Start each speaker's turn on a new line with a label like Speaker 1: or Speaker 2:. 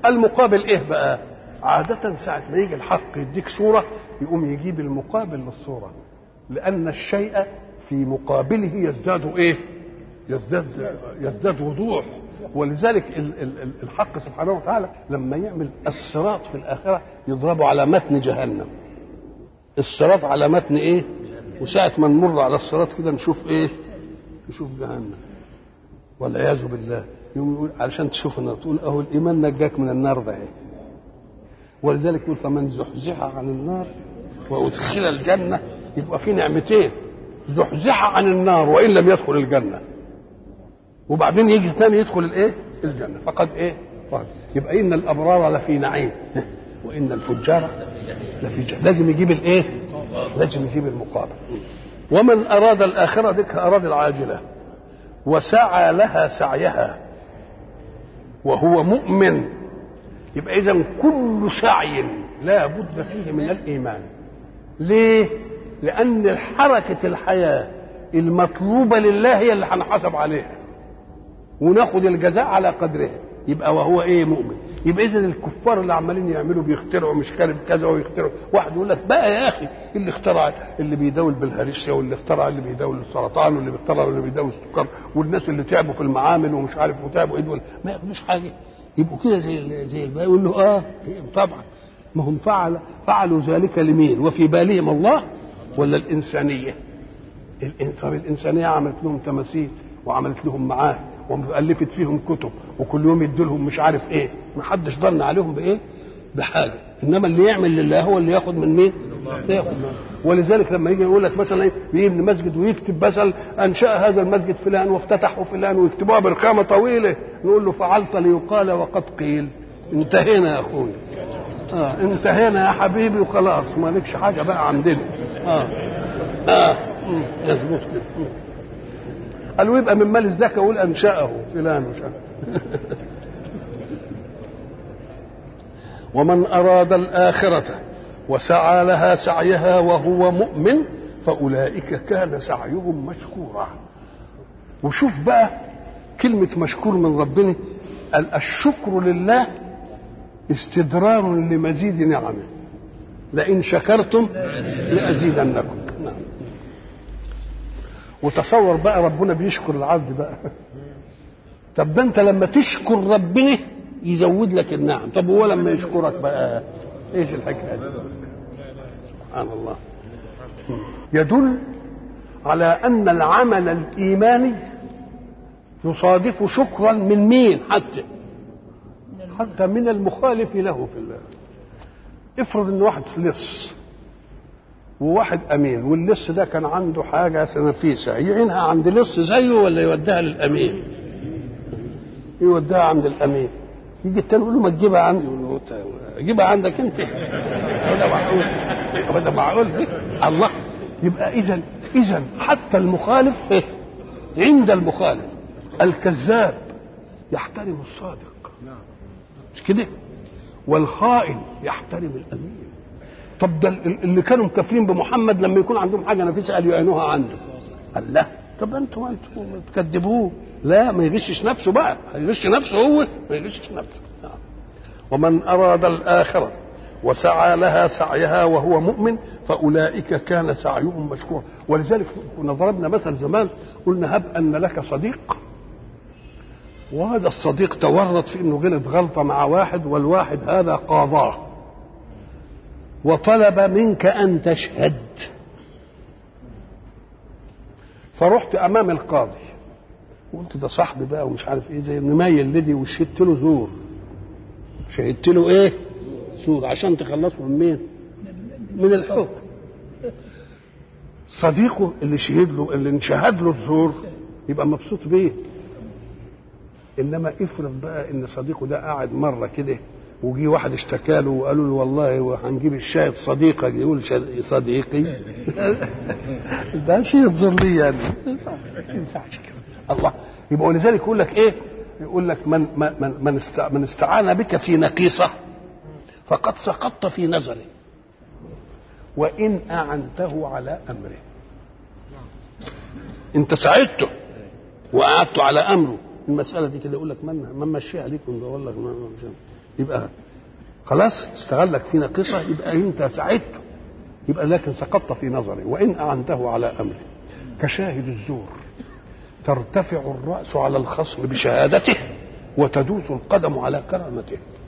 Speaker 1: المقابل ايه بقى عادة ساعة ما يجي الحق يديك صورة يقوم يجيب المقابل للصورة لأن الشيء في مقابله يزداد ايه يزداد يزداد وضوح ولذلك ال- ال- ال- الحق سبحانه وتعالى لما يعمل الصراط في الآخرة يضربه على متن جهنم الصراط على متن ايه وساعة ما نمر على الصراط كده نشوف ايه نشوف جهنم والعياذ بالله يوم يقول علشان تشوف النار تقول اهو الايمان نجاك من النار ده ايه ولذلك يقول فمن زحزح عن النار وادخل الجنه يبقى في نعمتين زحزح عن النار وان لم يدخل الجنه وبعدين يجي ثاني يدخل الايه الجنه فقد ايه فقد. يبقى ان الابرار لفي نعيم وان الفجار لفي جهنم لازم يجيب الايه لازم يجيب المقابل ومن اراد الاخره ذكر اراد العاجله وسعى لها سعيها وهو مؤمن يبقى اذا كل سعي لا بد فيه من الايمان ليه لان حركه الحياه المطلوبه لله هي اللي هنحاسب عليها وناخد الجزاء على قدرها يبقى وهو ايه مؤمن يبقى اذا الكفار اللي عمالين يعملوا بيخترعوا مش كانت كذا ويخترعوا واحد يقول لك بقى يا اخي اللي اخترع اللي بيداول بالهريسيا واللي اخترع اللي بيداول السرطان واللي بيخترع اللي بيداول السكر والناس اللي تعبوا في المعامل ومش عارف وتعبوا ايه دول ما ياخدوش حاجه يبقوا كده زي زي الباقي يقول له اه طبعا ما هم فعل فعلوا ذلك لمين وفي بالهم الله ولا الانسانيه الإن- طب الانسانيه عملت لهم تماثيل وعملت لهم معاه والفت فيهم كتب وكل يوم يدوا لهم مش عارف ايه ما حدش ظن عليهم بايه بحاجه انما اللي يعمل لله هو اللي ياخد من مين اللي ياخد من ولذلك لما يجي يقول لك مثلا ايه يبني مسجد ويكتب مثلا انشا هذا المسجد فلان وافتتحه فلان ويكتبوها برقامه طويله نقول له فعلت ليقال وقد قيل انتهينا يا اخوي اه انتهينا يا حبيبي وخلاص ما لكش حاجه بقى عندنا اه اه مم، مظبوط كده مم. قالوا يبقى من مال الزكاه يقول انشاه فلان مش عارف ومن اراد الاخره وسعى لها سعيها وهو مؤمن فاولئك كان سعيهم مشكورا وشوف بقى كلمه مشكور من ربنا قال الشكر لله استدرار لمزيد نعمه لئن شكرتم لازيدنكم نعم وتصور بقى ربنا بيشكر العبد بقى طب ده انت لما تشكر ربنا يزود لك النعم طب هو لما يشكرك بقى ايش الحكايه دي سبحان الله يدل على ان العمل الايماني يصادف شكرا من مين حتى حتى من المخالف له في الله افرض ان واحد لص وواحد امين واللص ده كان عنده حاجه سنفيسه يعينها عند لص زيه ولا يوديها للامين يوديها عند الامين يجي التاني يقول له ما تجيبها عندي يقول له "أنت- جيبها عندك انت وده معقول وده معقول الله يبقى اذا اذا حتى المخالف إيه؟ عند المخالف الكذاب يحترم الصادق مش كده والخائن يحترم الامين طب ده اللي كانوا مكافرين بمحمد لما يكون عندهم حاجه نفيسه قال يعينوها عنده قال لا طب انتوا انتوا بتكذبوه لا ما يغشش نفسه بقى هيغش نفسه هو ما يغشش نفسه نعم. ومن اراد الاخره وسعى لها سعيها وهو مؤمن فاولئك كان سعيهم مشكورا ولذلك كنا ضربنا مثل زمان قلنا هب ان لك صديق وهذا الصديق تورط في انه غلط غلطه مع واحد والواحد هذا قاضاه وطلب منك ان تشهد فرحت امام القاضي قلت ده صاحبي بقى ومش عارف ايه زي النماية الذي وشهدت له زور شهدت له ايه زور عشان تخلصه من مين من الحكم صديقه اللي شهد له اللي انشهد له الزور يبقى مبسوط بيه انما افرض بقى ان صديقه ده قاعد مره كده وجي واحد اشتكى له وقالوا له والله هنجيب الشاهد صديقك يقول شا- صديقي ده شيء ينظر لي يعني ما ينفعش كده الله يبقى ولذلك يقول لك ايه يقول لك من من من است- من استعان بك في نقيصه فقد سقطت في نظره وان اعنته على امره انت ساعدته وقعدته على امره المساله دي كده يقول لك من من مشيها ليكم ده والله ما ما- مش- يبقى خلاص استغلك في ناقصه يبقى انت ساعدته يبقى لكن سقطت في نظره وان اعنته على امره كشاهد الزور ترتفع الراس على الخصم بشهادته وتدوس القدم على كرامته